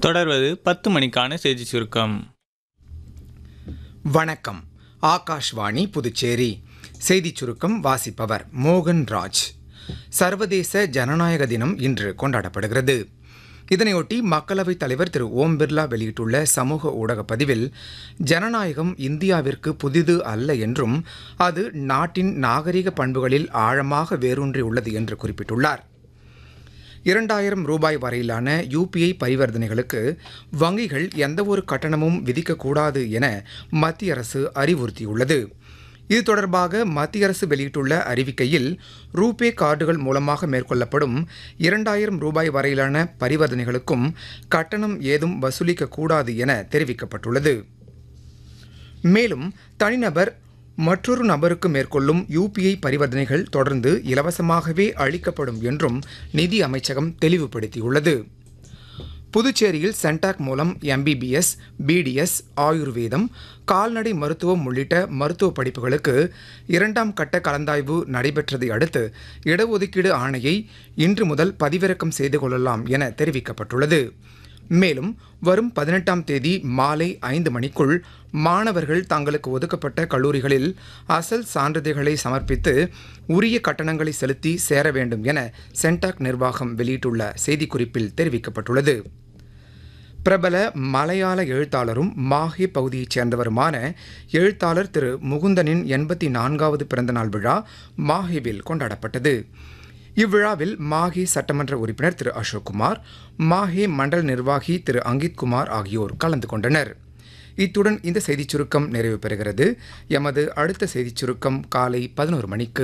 தொடர்வது பத்து மணிக்கான செய்தி சுருக்கம் வணக்கம் ஆகாஷ்வாணி புதுச்சேரி செய்திச் சுருக்கம் வாசிப்பவர் மோகன் ராஜ் சர்வதேச ஜனநாயக தினம் இன்று கொண்டாடப்படுகிறது இதனையொட்டி மக்களவைத் தலைவர் திரு ஓம் பிர்லா வெளியிட்டுள்ள சமூக ஊடக பதிவில் ஜனநாயகம் இந்தியாவிற்கு புதிது அல்ல என்றும் அது நாட்டின் நாகரிக பண்புகளில் ஆழமாக வேரூன்றி உள்ளது என்று குறிப்பிட்டுள்ளார் இரண்டாயிரம் ரூபாய் வரையிலான யூபிஐ பரிவர்த்தனைகளுக்கு வங்கிகள் எந்தவொரு கட்டணமும் விதிக்கக்கூடாது என மத்திய அரசு அறிவுறுத்தியுள்ளது இது தொடர்பாக மத்திய அரசு வெளியிட்டுள்ள அறிவிக்கையில் ரூபே கார்டுகள் மூலமாக மேற்கொள்ளப்படும் இரண்டாயிரம் ரூபாய் வரையிலான பரிவர்த்தனைகளுக்கும் கட்டணம் ஏதும் வசூலிக்கக்கூடாது என தெரிவிக்கப்பட்டுள்ளது மேலும் தனிநபர் மற்றொரு நபருக்கு மேற்கொள்ளும் யூபிஐ பரிவர்த்தனைகள் தொடர்ந்து இலவசமாகவே அளிக்கப்படும் என்றும் நிதி அமைச்சகம் தெளிவுபடுத்தியுள்ளது புதுச்சேரியில் சென்டாக் மூலம் எம்பிபிஎஸ் பிடிஎஸ் ஆயுர்வேதம் கால்நடை மருத்துவம் உள்ளிட்ட மருத்துவ படிப்புகளுக்கு இரண்டாம் கட்ட கலந்தாய்வு நடைபெற்றதை அடுத்து இடஒதுக்கீடு ஆணையை இன்று முதல் பதிவிறக்கம் செய்து கொள்ளலாம் என தெரிவிக்கப்பட்டுள்ளது மேலும் வரும் பதினெட்டாம் தேதி மாலை ஐந்து மணிக்குள் மாணவர்கள் தங்களுக்கு ஒதுக்கப்பட்ட கல்லூரிகளில் அசல் சான்றிதழ்களை சமர்ப்பித்து உரிய கட்டணங்களை செலுத்தி சேர வேண்டும் என சென்டாக் நிர்வாகம் வெளியிட்டுள்ள செய்திக்குறிப்பில் தெரிவிக்கப்பட்டுள்ளது பிரபல மலையாள எழுத்தாளரும் மாஹே பகுதியைச் சேர்ந்தவருமான எழுத்தாளர் திரு முகுந்தனின் எண்பத்தி நான்காவது பிறந்தநாள் விழா மாஹேவில் கொண்டாடப்பட்டது இவ்விழாவில் மாஹே சட்டமன்ற உறுப்பினர் திரு அசோக்குமார் மாஹே மண்டல நிர்வாகி திரு அங்கித் குமார் ஆகியோர் கலந்து கொண்டனர் இத்துடன் இந்த செய்திச் சுருக்கம் நிறைவு பெறுகிறது எமது அடுத்த செய்திச் சுருக்கம் காலை பதினோரு மணிக்கு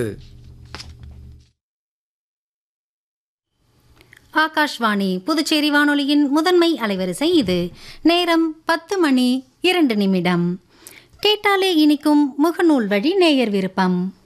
ஆகாஷ்வாணி புதுச்சேரி வானொலியின் முதன்மை அலைவரிசை இது நேரம் பத்து மணி இரண்டு நிமிடம் கேட்டாலே இனிக்கும் முகநூல் வழி நேயர் விருப்பம்